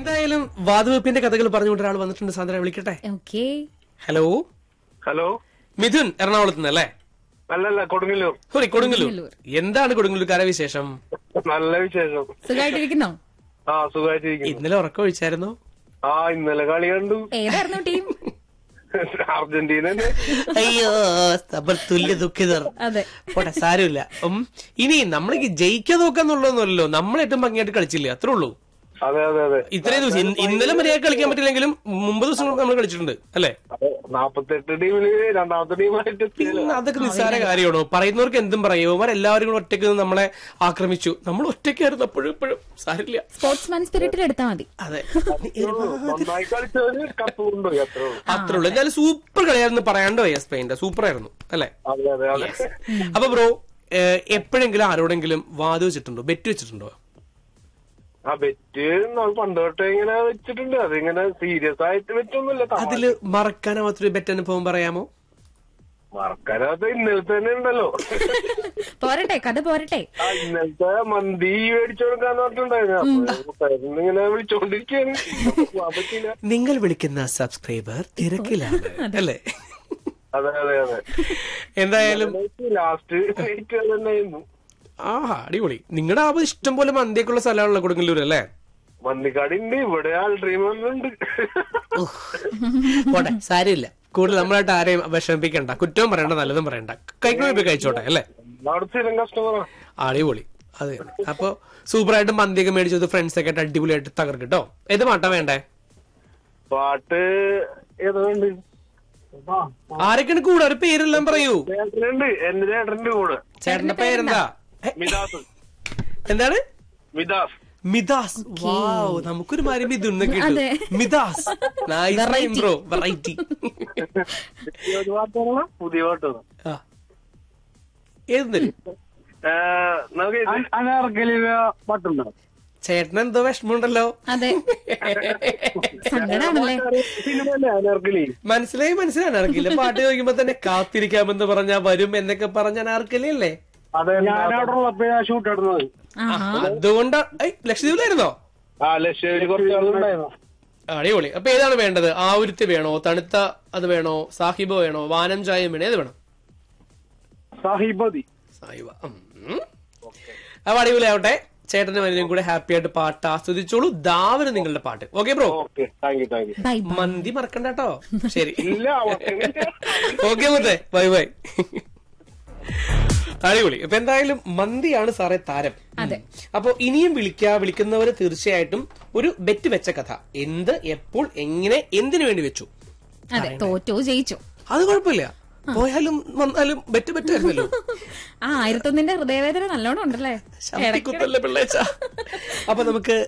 എന്തായാലും വാതുവെപ്പിന്റെ കഥകൾ പറഞ്ഞുകൊണ്ട് ഒരാൾ വന്നിട്ടുണ്ട് സാന്ദ്ര വിളിക്കട്ടെ ഓക്കേ ഹലോ ഹലോ മിഥുൻ എറണാകുളത്ത് നിന്നല്ലേ അല്ലല്ല കൊടുങ്ങല്ലൂർ സോറി കൊടുങ്ങല്ലൂർ കൊടുങ്ങല്ലൂർ. എന്താണ് കൊടുങ്ങല്ലൂർക്കാരെ വിശേഷം നല്ല വിശേഷം സുഖമായിട്ടിരിക്കുന്നോ ആ സുഖമായിട്ടിരിക്കുന്നു ഇന്നലെ ഉറക്കം ഒഴിച്ചായിരുന്നോ ആ ഇന്നലെ കളി കണ്ടു ഏതായിരുന്നു ടീം അർജന്റീന തന്നെ അയ്യോ നമ്മൾ തുല്യ ദുഃഖിതർ അതെ പോട്ടെ സാരമില്ല ഉം, ഇനി നമ്മൾക്ക് ജയിക്കാൻ നോക്കാന്നുള്ളതൊന്നുമല്ലോ നമ്മൾ ഏറ്റവും ഭംഗിയായിട്ട് കളിച്ചില്ലേ അത്രേ ഉള്ളൂ അതെ അതെ അതെ ഇത്രയും ദിവസം ഇൻ- ഇന്നലെ മര്യാദ കളിക്കാൻ പറ്റില്ലെങ്കിലും മുമ്പ് ദിവസം നമ്മൾ കളിച്ചിട്ടുണ്ട് അല്ലേ അതെ, നാപ്പത്തെട്ട് ടീമില് രണ്ടാമത്തെ ടീമായിട്ട് എത്തിയല്ലോ പിന്നെ അതൊക്കെ നിസ്സാര കാര്യമാണോ പറയുന്നവർക്ക് എന്തും പറയും ഇവർ എല്ലാവരും കൂടെ ഒറ്റയ്ക്ക് നിന്ന് നമ്മളെ ആക്രമിച്ചു നമ്മൾ ഒറ്റയ്ക്കായിരുന്നു അപ്പോഴും ഇപ്പോഴും സാരില്ല സ്പോർട്സ്മാൻ സ്പിരിറ്റിൽ എടുത്താൽ മതി അതെ നന്നായി കളിച്ചവര് കപ്പ് കൊണ്ടുപോയി അത്രേ ഉള്ളൂ അത്രേ ഉള്ളൂ എന്തായാലും സൂപ്പർ കളിയായിരുന്നു പറയാണ്ട് വയ്യ സ്പെയിന്റെ സൂപ്പർ ആയിരുന്നു അല്ലേ അതെ അതെ അതെ അപ്പൊ ബ്രോ എപ്പോഴെങ്കിലും ആരോടെങ്കിലും വാത് വെച്ചിട്ടുണ്ടോ ബെറ്റ് വെച്ചിട്ടുണ്ടോ ആ ബെറ്റ് നമ്മൾ പണ്ട് തൊട്ടേ ഇങ്ങനെ വെച്ചിട്ടുണ്ട് അതിങ്ങനെ സീരിയസ് ആയിട്ട് വെച്ചൊന്നുമില്ല അതില് മറക്കാനാവാത്തൊരു ബെറ്റ് അനുഭവം പറയാമോ മറക്കാനകത്ത് ഇന്നലത്തെ തന്നെ ഉണ്ടല്ലോ പോരട്ടെ കഥ പോരട്ടെ ആ ഇന്നലത്തെ മന്തി മേടിച്ചു കൊടുക്കാന്ന് പറഞ്ഞിട്ടുണ്ടായിരുന്നു അപ്പൊ ഇങ്ങനെ വിളിച്ചോണ്ടിരിക്കാണ് പോവാൻ പറ്റില്ല നിങ്ങൾ വിളിക്കുന്ന സബ്സ്ക്രൈബർ തിരക്കിലാണ് അല്ലേ അതെ അതെ അതെ എന്തായാലും ലാസ്റ്റ് നൈറ്റ് തന്നെയായിരുന്നു ആഹാ അടിപൊളി നിങ്ങളുടെ ആ ഇഷ്ടം പോലെ മന്തിയൊക്കെയുള്ള സ്ഥലമാണല്ലോ കൊടുങ്ങല്ലൂർ അല്ലേ മന്തിക്കാട് ഉണ്ട് ഇവിടെ ആൾ ഡ്രീം ഉണ്ട് പോട്ടെ സാരമില്ല കൂടുതൽ നമ്മളായിട്ട് ആരെയും വിഷമിപ്പിക്കണ്ട കുറ്റവും പറയണ്ട നല്ലതും പറയണ്ട കഴിക്കണോ പോയി കഴിച്ചോട്ടെ അല്ലേ അവിടെ സ്ഥിരം കസ്റ്റമറാണ് അടിപൊളി അതെ അപ്പൊ സൂപ്പറായിട്ട് മന്തിയൊക്കെ മേടിച്ചത് ഫ്രണ്ട്സ് ഒക്കെ ആയിട്ട് അടിപൊളിയായിട്ട് തകർക്കും കേട്ടോ ഏത് പാട്ടാ വേണ്ടേ പാട്ട് ഏതുണ്ട് ആരൊക്കെയാണ് കൂടെ ഒരു പേരെല്ലാം പറയൂ ചേട്ടനുണ്ട് എന്റെ ചേട്ടന്റെ കൂടെ ചേട്ടന്റെ പേരെന്താ ഏ, മിദാസ് എന്താണ് മിദാസ് മിദാസ് വാവ് നമുക്കൊരു മാതിരി മിഥുൻ എന്നൊക്കെ ഇട്ടു. അതെ. മിദാസ് നൈസ് ബ്രോ വെറൈറ്റി പുതിയ ഒരു പാട്ടാണ് പുതിയ പാട്ടാണ് ഏത് തരും നമുക്ക് അനാർക്കലി പാട്ടുണ്ടോ ചേട്ടൻ എന്തോ വിഷമമുണ്ടല്ലോ അതെ സങ്കടാണല്ലേ സിനിമല്ലേ അനാർക്കലി മനസ്സിലായി മനസ്സിലാണ് ആർക്കില്ല പാട്ട് ചോദിക്കുമ്പോ തന്നെ കാത്തിരിക്കാമെന്ന് പറഞ്ഞാ വരും എന്നൊക്കെ പറഞ്ഞ ആർക്കല്ലേ അല്ലേ അതെ ഞാനവിടെ ഉള്ളപ്പോഴാ ഷൂട്ട് ഇടുന്നത് ആഹാ അതുകൊണ്ട് ലക്ഷദ്വീപിലായിരുന്നോ ആ ലക്ഷേരി കുറച്ച് ആളുണ്ടായിരുന്നു അടിപൊളി അപ്പൊ ഏതാണ് വേണ്ടത് ആവുരുത്തി വേണോ തണുത്ത അത് വേണോ സാഹിബ് വേണോ വാനം ചായം വേണോ ഏത് വേണം സാഹിബതി സാഹിബ ഉം. അപ്പൊ അടിപൊളിയാവട്ടെ ചേട്ടന്റെ മനുഷ്യനും കൂടെ ഹാപ്പി ആയിട്ട് പാട്ട് ആസ്വദിച്ചോളൂ ദാവന് നിങ്ങളുടെ പാട്ട് okay bro okay thank you thank you bye bye മന്തി മറക്കണ്ട കേട്ടോ ശരി ഇല്ല അവർക്ക് ഓക്കെ മുത്തേ ബൈ ബൈ അടിപൊളി അപ്പൊ എന്തായാലും മന്തിയാണ് സാറേ താരം അതെ. അപ്പൊ ഇനിയും വിളിക്കാ വിളിക്കുന്നവര് തീർച്ചയായിട്ടും ഒരു ബെറ്റ് വെച്ച കഥ എന്ത് എപ്പോൾ എങ്ങനെ എന്തിനു വേണ്ടി വെച്ചു അതെ തോറ്റോ ജയിച്ചോ അത് കുഴപ്പമില്ല പോയാലും വന്നാലും ബെറ്റ് ബെറ്റായിരുന്നല്ലോ ആ ആയിരത്തൊന്നിന്റെ ഹൃദയവേദന നല്ലോണം ഉണ്ടല്ലേ ശക്തിക്കുത്തല്ല പിള്ളേച്ച അപ്പൊ നമുക്ക്